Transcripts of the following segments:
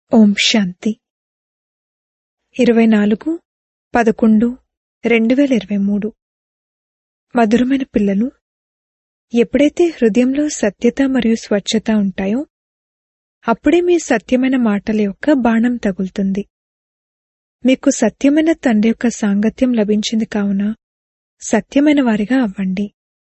ఓం శాంతి ఇరవై నాలుగు పదకొండు రెండు వేల ఇరవై మూడు మధురమైన పిల్లలు ఎప్పుడైతే హృదయంలో సత్యత మరియు స్వచ్ఛత ఉంటాయో అప్పుడే మీ సత్యమైన మాటల యొక్క బాణం తగులుతుంది మీకు సత్యమైన తండ్రి యొక్క సాంగత్యం లభించింది కావున సత్యమైన వారిగా అవ్వండి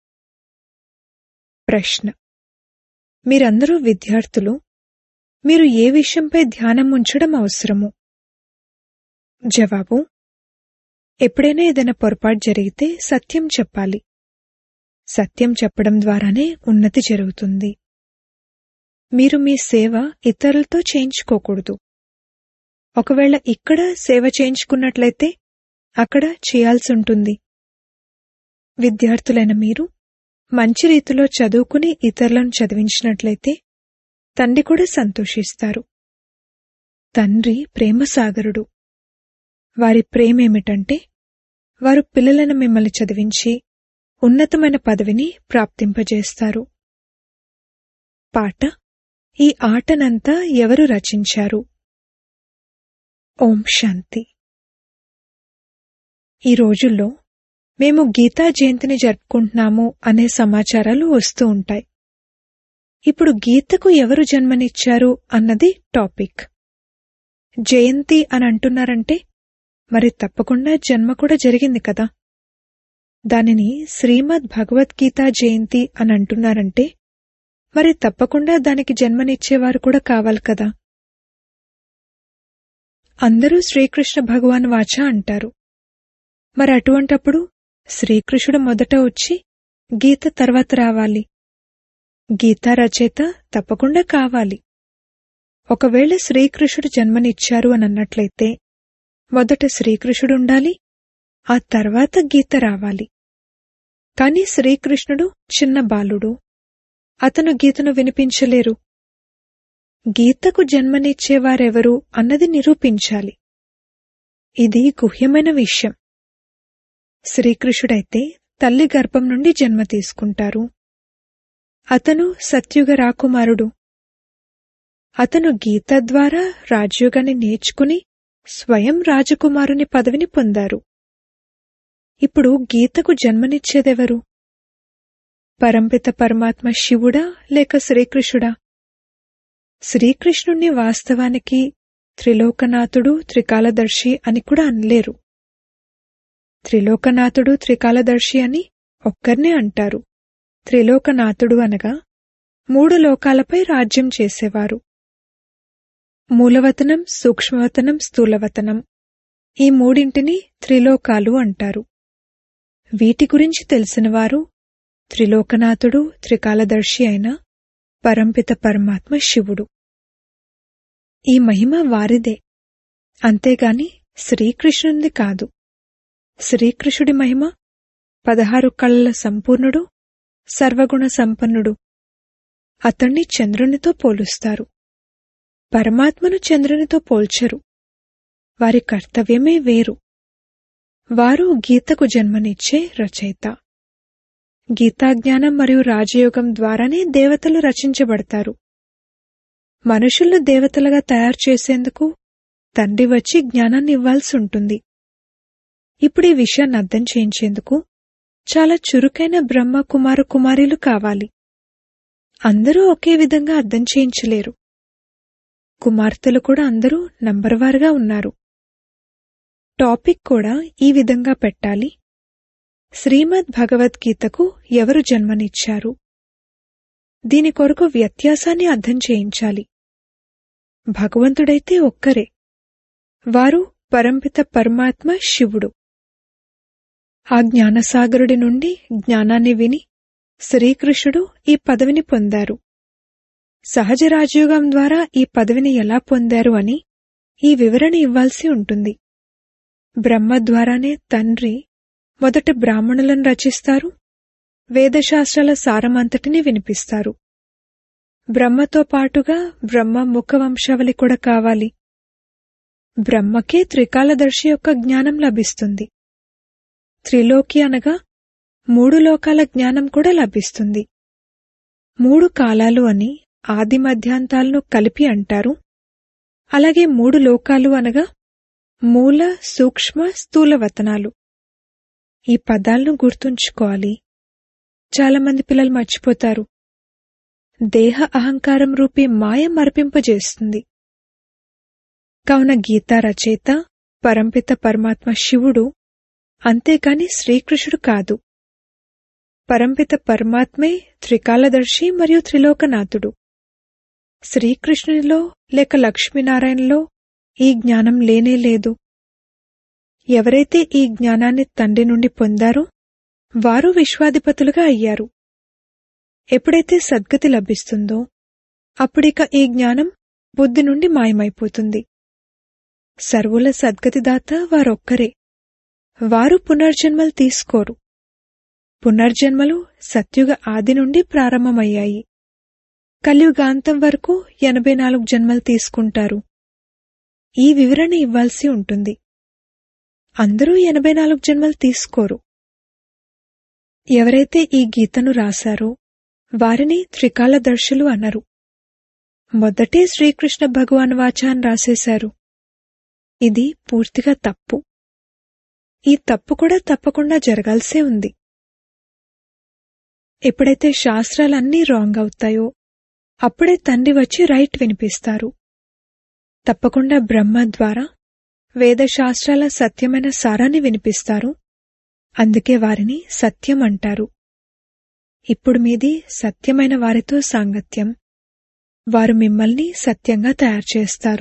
ప్రశ్న మీరందరూ విద్యార్థులు మీరు ఏ విషయంపై ధ్యానం ఉంచడం అవసరము జవాబు ఎప్పుడైనా ఏదైనా పొరపాటు జరిగితే సత్యం చెప్పాలి సత్యం చెప్పడం ద్వారానే ఉన్నతి జరుగుతుంది మీరు మీ సేవ ఇతరులతో చేయించుకోకూడదు ఒకవేళ ఇక్కడ సేవ చేయించుకున్నట్లయితే అక్కడ చేయాల్సి ఉంటుంది విద్యార్థులైన మీరు మంచి రీతిలో చదువుకుని ఇతరులను చదివించినట్లయితే తండ్రి కూడా సంతోషిస్తారు తండ్రి ప్రేమసాగరుడు వారి ప్రేమేమిటంటే వారు పిల్లలను మిమ్మల్ని చదివించి ఉన్నతమైన పదవిని ప్రాప్తింపజేస్తారు పాట ఈ ఆటనంతా ఎవరు రచించారు ఓం శాంతి ఈ రోజుల్లో మేము గీతా జయంతిని జరుపుకుంటున్నాము అనే సమాచారాలు వస్తూ ఉంటాయి ఇప్పుడు గీతకు ఎవరు జన్మనిచ్చారు అన్నది టాపిక్ జయంతి అని అంటున్నారంటే మరి తప్పకుండా జన్మ కూడా జరిగింది కదా దానిని శ్రీమద్ భగవద్గీత జయంతి అని అంటున్నారంటే మరి తప్పకుండా దానికి జన్మనిచ్చేవారు కూడా కావాలి కదా అందరూ శ్రీకృష్ణ భగవాన్ వాచ అంటారు మరి అటువంటప్పుడు శ్రీకృష్ణుడు మొదట వచ్చి గీత తర్వాత రావాలి గీతా రచయిత తప్పకుండా కావాలి ఒకవేళ శ్రీకృష్ణుడు జన్మనిచ్చారు అని అన్నట్లయితే మొదట శ్రీకృష్ణుడు ఉండాలి ఆ తర్వాత గీత రావాలి కాని శ్రీకృష్ణుడు చిన్న బాలుడు అతను గీతను వినిపించలేరు గీతకు జన్మనిచ్చేవారెవరు అన్నది నిరూపించాలి ఇది గుహ్యమైన విషయం శ్రీకృష్ణుడైతే తల్లి గర్భం నుండి జన్మ తీసుకుంటారు అతను సత్యుగ రాకుమారుడు అతను గీత ద్వారా రాజయోగాన్ని నేర్చుకుని స్వయం రాజకుమారుని పదవిని పొందారు ఇప్పుడు గీతకు జన్మనిచ్చేదెవరు పరంపిత పరమాత్మ శివుడా లేక శ్రీకృష్ణుడా శ్రీకృష్ణుణ్ణి వాస్తవానికి త్రిలోకనాథుడు త్రికాలదర్శి అని కూడా అనలేరు త్రిలోకనాథుడు త్రికాలదర్శి అని ఒక్కర్నే అంటారు త్రిలోకనాథుడు అనగా మూడు లోకాలపై రాజ్యం చేసేవారు మూలవతనం సూక్ష్మవతనం స్థూలవతనం ఈ మూడింటిని త్రిలోకాలు అంటారు వీటి గురించి తెలిసినవారు త్రిలోకనాథుడు త్రికాలదర్శి అయిన పరంపిత పరమాత్మ శివుడు ఈ మహిమ వారిదే అంతేగాని శ్రీకృష్ణునిది కాదు శ్రీకృష్ణుడి మహిమ పదహారు కళ్ళ సంపూర్ణుడు సర్వగుణ సంపన్నుడు అతణ్ణి చంద్రునితో పోలుస్తారు పరమాత్మను చంద్రునితో పోల్చరు వారి కర్తవ్యమే వేరు వారు గీతకు జన్మనిచ్చే రచయిత గీతాజ్ఞానం మరియు రాజయోగం ద్వారానే దేవతలు రచించబడతారు మనుషులను దేవతలుగా తయారు చేసేందుకు తండ్రి వచ్చి జ్ఞానాన్ని ఇవ్వాల్సి ఉంటుంది ఇప్పుడు ఈ విషయాన్ని అర్థం చేయించేందుకు చాలా చురుకైన బ్రహ్మ కుమార కుమారీలు కావాలి అందరూ ఒకే విధంగా అర్థం చేయించలేరు కుమార్తెలు కూడా అందరూ నంబర్వారుగా ఉన్నారు టాపిక్ కూడా ఈ విధంగా పెట్టాలి శ్రీమద్ భగవద్గీతకు ఎవరు జన్మనిచ్చారు దీని కొరకు వ్యత్యాసాన్ని అర్థం చేయించాలి భగవంతుడైతే ఒక్కరే వారు పరంపిత పరమాత్మ శివుడు ఆ జ్ఞానసాగరుడి నుండి జ్ఞానాన్ని విని శ్రీకృష్ణుడు ఈ పదవిని పొందారు సహజ రాజయోగం ద్వారా ఈ పదవిని ఎలా పొందారు అని ఈ వివరణ ఇవ్వాల్సి ఉంటుంది బ్రహ్మ ద్వారానే తండ్రి మొదట బ్రాహ్మణులను రచిస్తారు వేదశాస్త్రాల సారమంతటిని వినిపిస్తారు బ్రహ్మతో పాటుగా బ్రహ్మ ముఖవంశావళి కూడా కావాలి బ్రహ్మకే త్రికాలదర్శి యొక్క జ్ఞానం లభిస్తుంది త్రిలోకి అనగా మూడు లోకాల జ్ఞానం కూడా లభిస్తుంది మూడు కాలాలు అని ఆది మధ్యాంతాలను కలిపి అంటారు అలాగే మూడు లోకాలు అనగా మూల సూక్ష్మ స్థూల వతనాలు ఈ పదాలను గుర్తుంచుకోవాలి చాలామంది పిల్లలు మర్చిపోతారు దేహ అహంకారం రూపీ మాయ మరపింపజేస్తుంది కావున గీతా రచయిత పరంపిత పరమాత్మ శివుడు అంతేకాని శ్రీకృష్ణుడు కాదు పరంపిత పరమాత్మే త్రికాలదర్శి మరియు త్రిలోకనాథుడు శ్రీకృష్ణునిలో లేక లక్ష్మీనారాయణలో ఈ జ్ఞానం లేనే లేదు ఎవరైతే ఈ జ్ఞానాన్ని తండ్రి నుండి పొందారో వారు విశ్వాధిపతులుగా అయ్యారు ఎప్పుడైతే సద్గతి లభిస్తుందో అప్పుడిక ఈ జ్ఞానం బుద్ధి నుండి మాయమైపోతుంది సర్వుల సద్గతిదాత వారొక్కరే వారు పునర్జన్మలు తీసుకోరు పునర్జన్మలు సత్యుగ ఆది నుండి ప్రారంభమయ్యాయి కలియుగాంతం వరకు ఎనభై నాలుగు జన్మలు తీసుకుంటారు ఈ వివరణ ఇవ్వాల్సి ఉంటుంది అందరూ ఎనభై నాలుగు జన్మలు తీసుకోరు ఎవరైతే ఈ గీతను రాశారో వారిని త్రికాలదర్శులు అన్నారు మొదటే శ్రీకృష్ణ భగవాన్ వాచాన్ రాసేశారు ఇది పూర్తిగా తప్పు ఈ తప్పు కూడా తప్పకుండా జరగాల్సే ఉంది ఎప్పుడైతే శాస్త్రాలన్నీ రాంగ్ అవుతాయో అప్పుడే తండ్రి వచ్చి రైట్ వినిపిస్తారు తప్పకుండా బ్రహ్మ ద్వారా వేదశాస్త్రాల సత్యమైన సారాన్ని వినిపిస్తారు అందుకే వారిని సత్యం అంటారు ఇప్పుడు మీది సత్యమైన వారితో సాంగత్యం వారు మిమ్మల్ని సత్యంగా తయారు చేస్తారు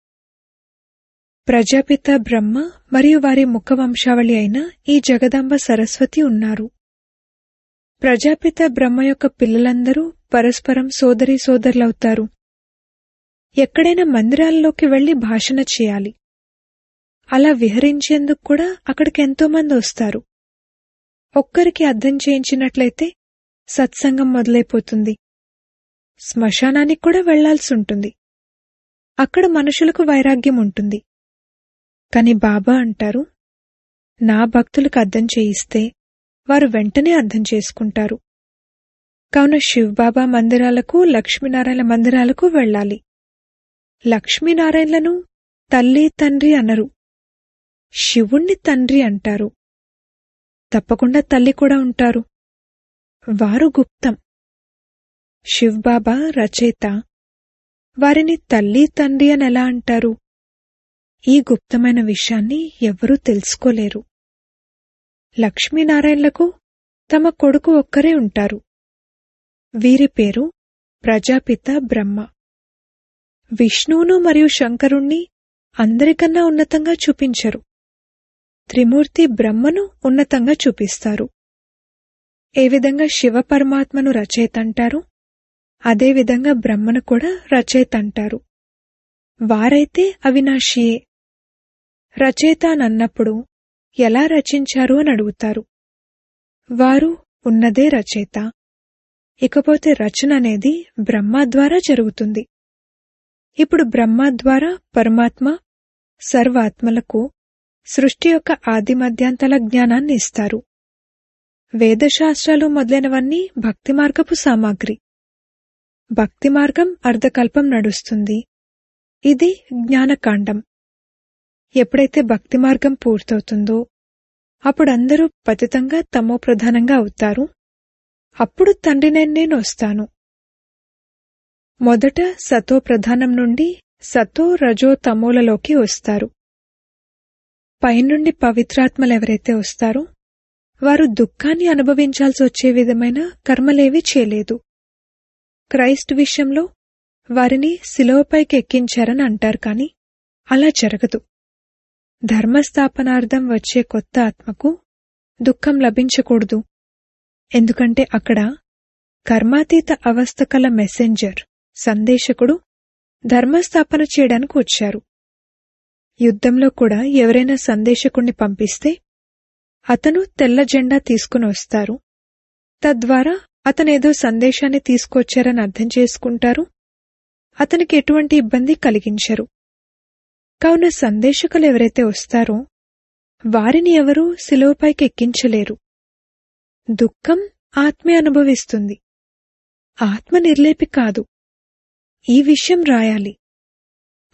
ప్రజాపిత బ్రహ్మ మరియు వారి ముఖ వంశావళి అయిన ఈ జగదాంబ సరస్వతి ఉన్నారు ప్రజాపిత బ్రహ్మ యొక్క పిల్లలందరూ పరస్పరం సోదరి సోదరులవుతారు ఎక్కడైనా మందిరాల్లోకి వెళ్లి భాషణ చేయాలి అలా విహరించేందుకు కూడా అక్కడికి ఎంతో మంది వస్తారు ఒక్కరికి అర్థం చేయించినట్లయితే సత్సంగం మొదలైపోతుంది శ్మశానానికి కూడా వెళ్లాల్సి ఉంటుంది అక్కడ మనుషులకు వైరాగ్యం ఉంటుంది కాని బాబా అంటారు నా భక్తులకు అర్థం చేయిస్తే వారు వెంటనే అర్థం చేసుకుంటారు కావున శివబాబా మందిరాలకు లక్ష్మీనారాయణ మందిరాలకు వెళ్ళాలి లక్ష్మీనారాయణలను తల్లి తండ్రి అనరు శివుణ్ణి తండ్రి అంటారు తప్పకుండా తల్లి కూడా ఉంటారు వారు గుప్తం శివ్బాబా రచయిత వారిని తల్లి తండ్రి అని ఎలా అంటారు ఈ గుప్తమైన విషయాన్ని ఎవ్వరూ తెలుసుకోలేరు లక్ష్మీనారాయణలకు తమ కొడుకు ఒక్కరే ఉంటారు వీరి పేరు ప్రజాపిత బ్రహ్మ విష్ణువును మరియు శంకరుణ్ణి అందరికన్నా ఉన్నతంగా చూపించరు త్రిమూర్తి బ్రహ్మను ఉన్నతంగా చూపిస్తారు ఏ విధంగా శివ పరమాత్మను రచయిత అంటారు అదేవిధంగా బ్రహ్మను కూడా రచయిత అంటారు వారైతే అవినాశియే రచయిత అన్నప్పుడు ఎలా రచించారు అని అడుగుతారు వారు ఉన్నదే రచయిత ఇకపోతే రచన అనేది బ్రహ్మ ద్వారా జరుగుతుంది ఇప్పుడు బ్రహ్మ ద్వారా పరమాత్మ సర్వాత్మలకు సృష్టి యొక్క ఆది మధ్యాంతల జ్ఞానాన్ని ఇస్తారు వేదశాస్త్రాలు మొదలైనవన్నీ భక్తి మార్గపు సామాగ్రి భక్తి మార్గం అర్ధకల్పం నడుస్తుంది ఇది జ్ఞానకాండం ఎప్పుడైతే భక్తి మార్గం పూర్తవుతుందో అప్పుడు అందరూ పతితంగా తమో ప్రధానంగా అవుతారు అప్పుడు తండ్రి నేను వస్తాను మొదట సతో ప్రధానం నుండి సతో రజో తమోలలోకి వస్తారు పైనుండి పవిత్రాత్మలెవరైతే వస్తారో వారు దుఃఖాన్ని అనుభవించాల్సి వచ్చే విధమైన కర్మలేవీ చేయలేదు క్రైస్ట్ విషయంలో వారిని శిలువపైకి ఎక్కించారని అంటారు కాని అలా జరగదు ధర్మస్థాపనార్థం వచ్చే కొత్త ఆత్మకు దుఃఖం లభించకూడదు ఎందుకంటే అక్కడ కర్మాతీత అవస్థ కల మెసెంజర్ సందేశకుడు ధర్మస్థాపన చేయడానికి వచ్చారు యుద్ధంలో కూడా ఎవరైనా సందేశకుణ్ణి పంపిస్తే అతను తెల్ల జెండా తీసుకుని వస్తారు తద్వారా అతనేదో సందేశాన్ని తీసుకొచ్చారని అర్థం చేసుకుంటారు అతనికి ఎటువంటి ఇబ్బంది కలిగించరు కావున సందేశకులు ఎవరైతే వస్తారో వారిని ఎవరూ శిలువపైకి ఎక్కించలేరు దుఃఖం ఆత్మే అనుభవిస్తుంది ఆత్మ నిర్లేపి కాదు ఈ విషయం రాయాలి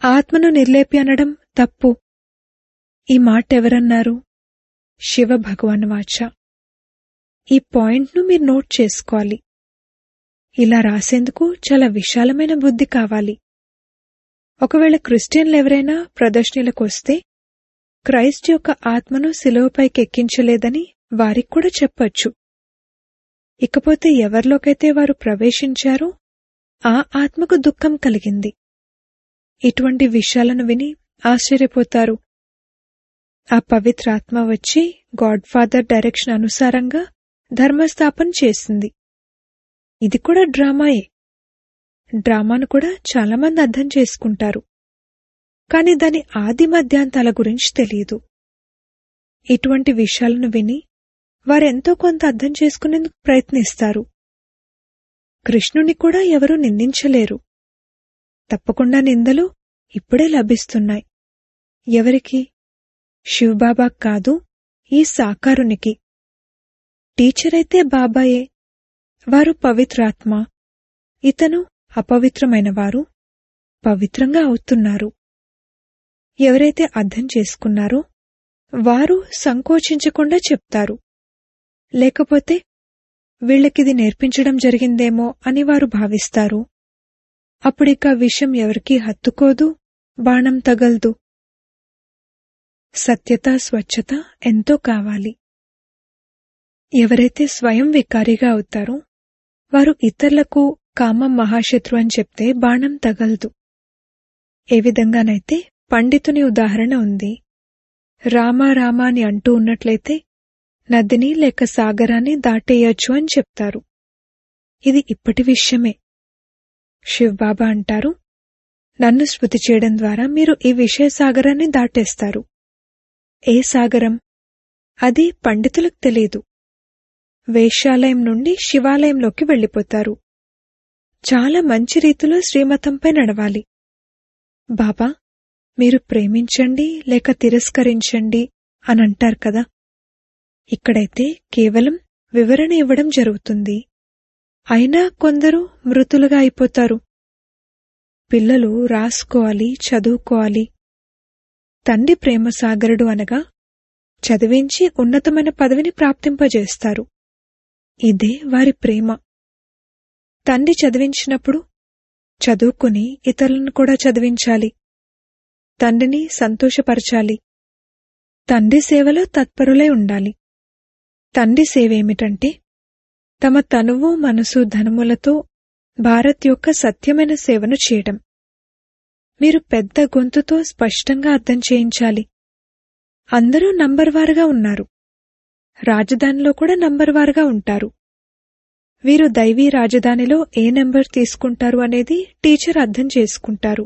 ఆత్మను నిర్లేపి అనడం తప్పు ఈ మాట ఎవరన్నారు శివ భగవాన్ వాచ ఈ పాయింట్ను మీరు నోట్ చేసుకోవాలి ఇలా రాసేందుకు చాలా విశాలమైన బుద్ధి కావాలి ఒకవేళ క్రిస్టియన్లు ఎవరైనా ప్రదర్శనలకు వస్తే క్రైస్ట్ యొక్క ఆత్మను శిలువపైకి ఎక్కించలేదని వారికి కూడా చెప్పొచ్చు ఇకపోతే ఎవరిలోకైతే వారు ప్రవేశించారో ఆ ఆత్మకు దుఃఖం కలిగింది ఇటువంటి విషయాలను విని ఆశ్చర్యపోతారు ఆ పవిత్ర ఆత్మ వచ్చి గాడ్ ఫాదర్ డైరెక్షన్ అనుసారంగా ధర్మస్థాపన చేసింది ఇది కూడా డ్రామాయే డ్రామాను కూడా చాలామంది అర్థం చేసుకుంటారు కాని దాని ఆది మధ్యాంతాల గురించి తెలియదు ఇటువంటి విషయాలను విని వారెంతో కొంత అర్థం చేసుకునేందుకు ప్రయత్నిస్తారు కృష్ణుని కూడా ఎవరూ నిందించలేరు తప్పకుండా నిందలు ఇప్పుడే లభిస్తున్నాయి ఎవరికి శివబాబా కాదు ఈ సాకారునికి టీచర్ అయితే బాబాయే వారు పవిత్రాత్మ ఇతను అపవిత్రమైన వారు పవిత్రంగా అవుతున్నారు ఎవరైతే అర్థం చేసుకున్నారో వారు సంకోచించకుండా చెప్తారు లేకపోతే వీళ్ళకిది నేర్పించడం జరిగిందేమో అని వారు భావిస్తారు అప్పుడిక విషయం ఎవరికీ హత్తుకోదు బాణం తగల్దు సత్యత స్వచ్ఛత ఎంతో కావాలి ఎవరైతే స్వయం వికారిగా అవుతారో వారు ఇతరులకు కామం మహాశత్రు అని చెప్తే బాణం తగలదు ఏ విధంగానైతే పండితుని ఉదాహరణ ఉంది రామా రామా అని అంటూ ఉన్నట్లయితే నదిని లేక సాగరాన్ని దాటేయొచ్చు అని చెప్తారు ఇది ఇప్పటి విషయమే శివబాబా అంటారు నన్ను స్మృతి చేయడం ద్వారా మీరు ఈ విషయ సాగరాన్ని దాటేస్తారు ఏ సాగరం అది పండితులకు తెలియదు వేశ్యాలయం నుండి శివాలయంలోకి వెళ్ళిపోతారు చాలా మంచి రీతిలో శ్రీమతంపై నడవాలి బాబా మీరు ప్రేమించండి లేక తిరస్కరించండి అని అంటారు కదా ఇక్కడైతే కేవలం వివరణ ఇవ్వడం జరుగుతుంది అయినా కొందరు మృతులుగా అయిపోతారు పిల్లలు రాసుకోవాలి చదువుకోవాలి తండ్రి ప్రేమ సాగరుడు అనగా చదివించి ఉన్నతమైన పదవిని ప్రాప్తింపజేస్తారు ఇదే వారి ప్రేమ తండ్రి చదివించినప్పుడు చదువుకుని ఇతరులను కూడా చదివించాలి తండ్రిని సంతోషపరచాలి తండ్రి సేవలో తత్పరులై ఉండాలి తండ్రి సేవేమిటంటే తమ తనువు మనసు ధనములతో భారత్ యొక్క సత్యమైన సేవను చేయడం మీరు పెద్ద గొంతుతో స్పష్టంగా అర్థం చేయించాలి అందరూ నంబర్ వారుగా ఉన్నారు రాజధానిలో కూడా నంబర్ వారుగా ఉంటారు వీరు దైవీ రాజధానిలో ఏ నెంబర్ తీసుకుంటారు అనేది టీచర్ అర్థం చేసుకుంటారు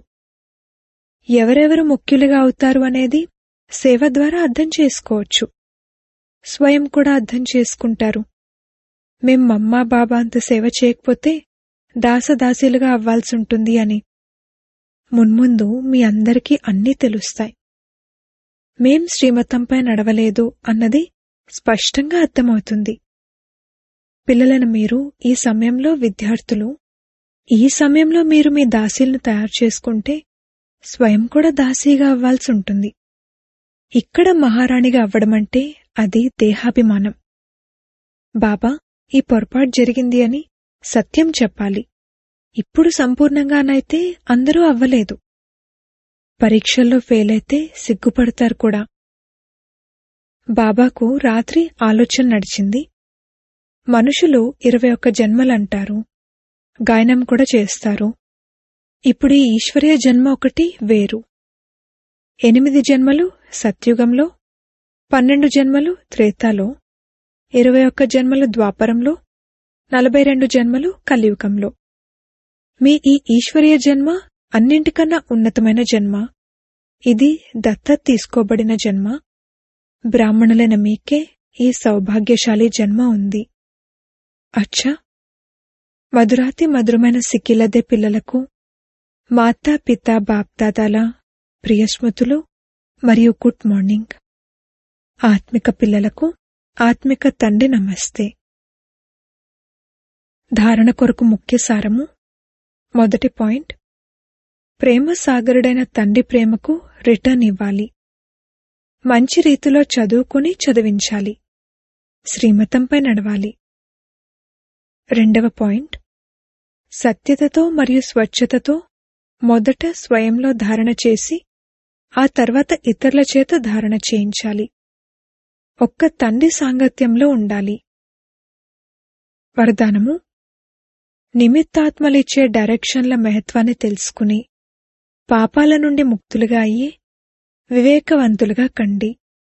ఎవరెవరు ముఖ్యులుగా అవుతారు అనేది సేవ ద్వారా అర్థం చేసుకోవచ్చు స్వయం కూడా అర్థం చేసుకుంటారు మేం మమ్మా బాబా అంత సేవ చేయకపోతే దాసదాసీలుగా అవ్వాల్సి ఉంటుంది అని మున్ముందు మీ అందరికీ అన్నీ తెలుస్తాయి మేం శ్రీమతంపై నడవలేదు అన్నది స్పష్టంగా అర్థమవుతుంది పిల్లలను మీరు ఈ సమయంలో విద్యార్థులు ఈ సమయంలో మీరు మీ దాసీలను తయారు చేసుకుంటే స్వయం కూడా దాసీగా అవ్వాల్సి ఉంటుంది ఇక్కడ మహారాణిగా అవ్వడమంటే అది దేహాభిమానం బాబా ఈ పొరపాటు జరిగింది అని సత్యం చెప్పాలి ఇప్పుడు సంపూర్ణంగానైతే అందరూ అవ్వలేదు పరీక్షల్లో ఫెయిల్ అయితే సిగ్గుపడతారు కూడా బాబాకు రాత్రి ఆలోచన నడిచింది మనుషులు ఇరవై ఒక్క జన్మలంటారు గాయనం కూడా చేస్తారు ఇప్పుడు ఈ ఈశ్వరీయ జన్మ ఒకటి వేరు ఎనిమిది జన్మలు సత్యుగంలో పన్నెండు జన్మలు త్రేతాలో ఇరవై ఒక్క జన్మలు ద్వాపరంలో నలభై రెండు జన్మలు కలియుగంలో మీ ఈ ఈశ్వరీయ జన్మ అన్నింటికన్నా ఉన్నతమైన జన్మ ఇది దత్తత తీసుకోబడిన జన్మ బ్రాహ్మణులైన మీకే ఈ సౌభాగ్యశాలి జన్మ ఉంది అచ్చా మధురాతి మధురమైన సిక్కిలదే పిల్లలకు మాతా పిత బాప్దాదాల ప్రియస్మృతులు మరియు గుడ్ మార్నింగ్ ఆత్మిక పిల్లలకు ఆత్మిక తండ్రి నమస్తే ధారణ కొరకు ముఖ్య సారము మొదటి పాయింట్ ప్రేమ సాగరుడైన తండ్రి ప్రేమకు రిటర్న్ ఇవ్వాలి మంచి రీతిలో చదువుకుని చదివించాలి శ్రీమతంపై నడవాలి రెండవ పాయింట్ సత్యతతో మరియు స్వచ్ఛతతో మొదట స్వయంలో ధారణ చేసి ఆ తర్వాత ఇతరుల చేత ధారణ చేయించాలి ఒక్క తండ్రి సాంగత్యంలో ఉండాలి వరదానము నిమిత్తాత్మలిచ్చే డైరెక్షన్ల మహత్వాన్ని తెలుసుకుని పాపాల నుండి ముక్తులుగా అయ్యి వివేకవంతులుగా కండి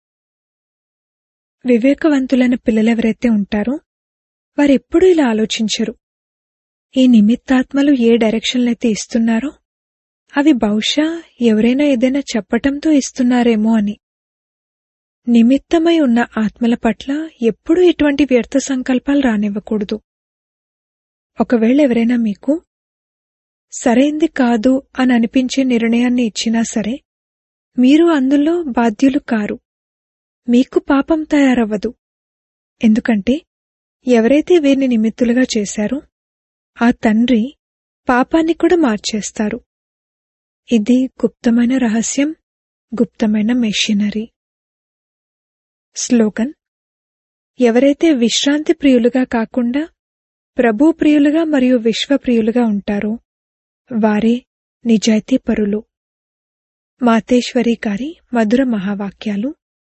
వివేకవంతులైన పిల్లలెవరైతే ఉంటారో వారెప్పుడూ ఇలా ఆలోచించరు ఈ నిమిత్తాత్మలు ఏ డైరెక్షన్లైతే ఇస్తున్నారో అవి బహుశా ఎవరైనా ఏదైనా చెప్పటంతో ఇస్తున్నారేమో అని నిమిత్తమై ఉన్న ఆత్మల పట్ల ఎప్పుడూ ఎటువంటి వ్యర్థ సంకల్పాలు రానివ్వకూడదు ఒకవేళ ఎవరైనా మీకు సరైంది కాదు అని అనిపించే నిర్ణయాన్ని ఇచ్చినా సరే మీరు అందులో బాధ్యులు కారు మీకు పాపం తయారవ్వదు ఎందుకంటే ఎవరైతే వీరిని నిమిత్తులుగా చేశారో ఆ తండ్రి పాపాన్ని కూడా మార్చేస్తారు ఇది గుప్తమైన రహస్యం గుప్తమైన మెషినరీ స్లోగన్ ఎవరైతే విశ్రాంతి ప్రియులుగా కాకుండా ప్రభు ప్రియులుగా మరియు విశ్వప్రియులుగా ఉంటారో వారే నిజాయితీ పరులు మాతేశ్వరి గారి మధుర మహావాక్యాలు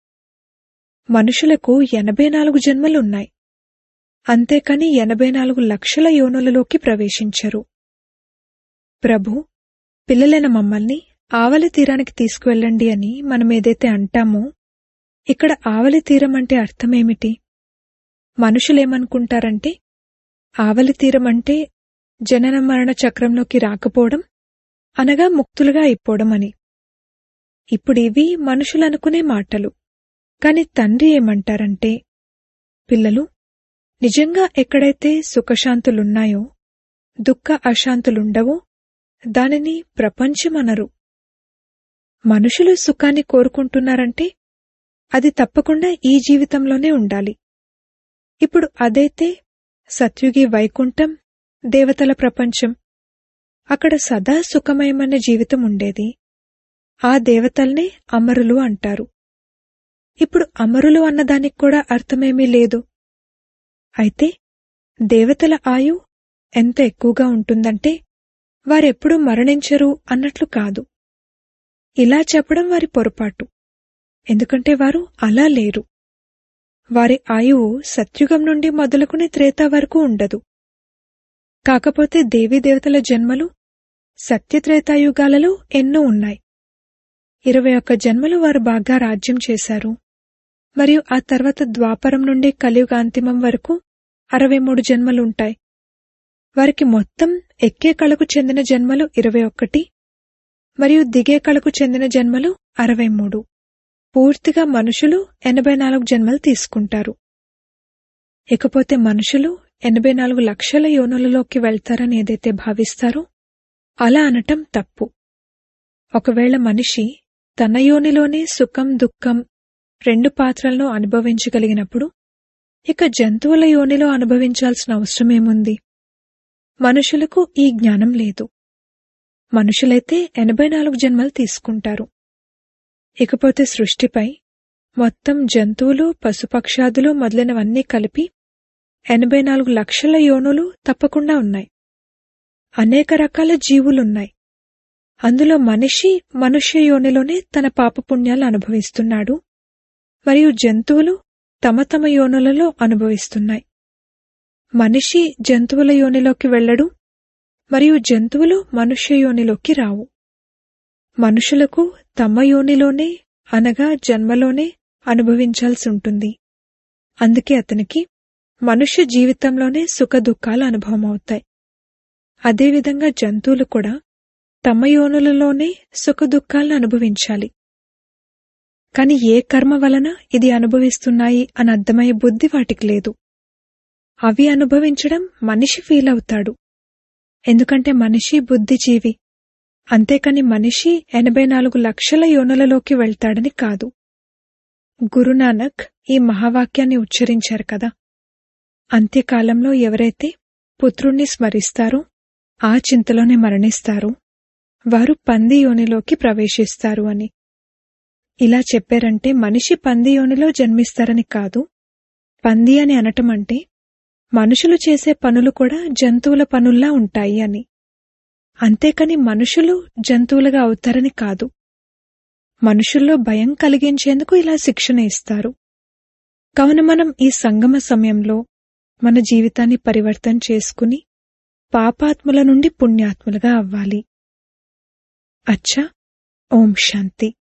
మనుషులకు ఎనభై నాలుగు జన్మలున్నాయి అంతేకాని ఎనభై నాలుగు లక్షల యోనులలోకి ప్రవేశించరు ప్రభు పిల్లలైన మమ్మల్ని ఆవలి తీరానికి తీసుకువెళ్ళండి అని మనమేదైతే అంటామో ఇక్కడ ఆవలి తీరం అంటే అర్థమేమిటి మనుషులేమనుకుంటారంటే ఆవలి తీరం అంటే జనన మరణ చక్రంలోకి రాకపోవడం అనగా ముక్తులుగా అయిపోవడం అని ఇప్పుడివి మనుషులనుకునే మాటలు కాని తండ్రి ఏమంటారంటే పిల్లలు నిజంగా ఎక్కడైతే సుఖశాంతులున్నాయో దుఃఖ అశాంతులుండవో దానిని ప్రపంచమనరు మనుషులు సుఖాన్ని కోరుకుంటున్నారంటే అది తప్పకుండా ఈ జీవితంలోనే ఉండాలి ఇప్పుడు అదైతే సత్యుగి వైకుంఠం దేవతల ప్రపంచం అక్కడ సదా సుఖమయమైన జీవితం ఉండేది ఆ దేవతల్నే అమరులు అంటారు ఇప్పుడు అమరులు అన్నదానికి కూడా అర్థమేమీ లేదు అయితే దేవతల ఆయు ఎంత ఎక్కువగా ఉంటుందంటే వారెప్పుడూ మరణించరు అన్నట్లు కాదు ఇలా చెప్పడం వారి పొరపాటు ఎందుకంటే వారు అలా లేరు వారి ఆయువు సత్యుగం నుండి మొదలుకుని త్రేతా వరకు ఉండదు కాకపోతే దేవీదేవతల జన్మలు సత్యత్రేతాయుగాలలో ఎన్నో ఉన్నాయి ఇరవై ఒక్క జన్మలు వారు బాగా రాజ్యం చేశారు మరియు ఆ తర్వాత ద్వాపరం నుండి కలియుగాంతిమం వరకు అరవై మూడు జన్మలుంటాయి వారికి మొత్తం ఎక్కే కళకు చెందిన జన్మలు ఇరవై ఒక్కటి మరియు దిగే కళకు చెందిన జన్మలు అరవై మూడు పూర్తిగా మనుషులు ఎనభై నాలుగు జన్మలు తీసుకుంటారు ఇకపోతే మనుషులు ఎనభై నాలుగు లక్షల యోనులలోకి వెళ్తారని ఏదైతే భావిస్తారో అలా అనటం తప్పు ఒకవేళ మనిషి తన యోనిలోనే సుఖం దుఃఖం రెండు పాత్రలను అనుభవించగలిగినప్పుడు ఇక జంతువుల యోనిలో అనుభవించాల్సిన అవసరమేముంది మనుషులకు ఈ జ్ఞానం లేదు మనుషులైతే ఎనభై నాలుగు జన్మలు తీసుకుంటారు ఇకపోతే సృష్టిపై మొత్తం జంతువులు పశుపక్షాదులు మొదలైనవన్నీ కలిపి ఎనభై నాలుగు లక్షల యోనులు తప్పకుండా ఉన్నాయి అనేక రకాల జీవులున్నాయి అందులో మనిషి మనుష్య యోనిలోనే తన పాపపుణ్యాలు అనుభవిస్తున్నాడు మరియు జంతువులు తమ తమ యోనులలో అనుభవిస్తున్నాయి మనిషి జంతువుల యోనిలోకి వెళ్ళడు మరియు జంతువులు మనుష్య యోనిలోకి రావు మనుషులకు తమ యోనిలోనే అనగా జన్మలోనే అనుభవించాల్సి ఉంటుంది అందుకే అతనికి మనుష్య జీవితంలోనే సుఖ దుఃఖాలు అనుభవమవుతాయి అదేవిధంగా జంతువులు కూడా తమ యోనులలోనే సుఖ దుఃఖాలను అనుభవించాలి కాని ఏ కర్మ వలన ఇది అనుభవిస్తున్నాయి అని అర్థమయ్యే బుద్ధి వాటికి లేదు అవి అనుభవించడం మనిషి ఫీల్ అవుతాడు ఎందుకంటే మనిషి బుద్ధిజీవి అంతేకాని మనిషి ఎనభై నాలుగు లక్షల యోనులలోకి వెళ్తాడని కాదు గురునానక్ ఈ మహావాక్యాన్ని ఉచ్చరించారు కదా అంత్యకాలంలో ఎవరైతే పుత్రుణ్ణి స్మరిస్తారో ఆ చింతలోనే మరణిస్తారో వారు పంది యోనిలోకి ప్రవేశిస్తారు అని ఇలా చెప్పారంటే మనిషి పంది యోనిలో జన్మిస్తారని కాదు పంది అని అనటం అంటే మనుషులు చేసే పనులు కూడా జంతువుల పనుల్లా ఉంటాయి అని అంతేకాని మనుషులు జంతువులుగా అవుతారని కాదు మనుషుల్లో భయం కలిగించేందుకు ఇలా శిక్షణ ఇస్తారు కావున మనం ఈ సంగమ సమయంలో మన జీవితాన్ని పరివర్తన చేసుకుని పాపాత్ముల నుండి పుణ్యాత్ములుగా అవ్వాలి అచ్చా ఓం శాంతి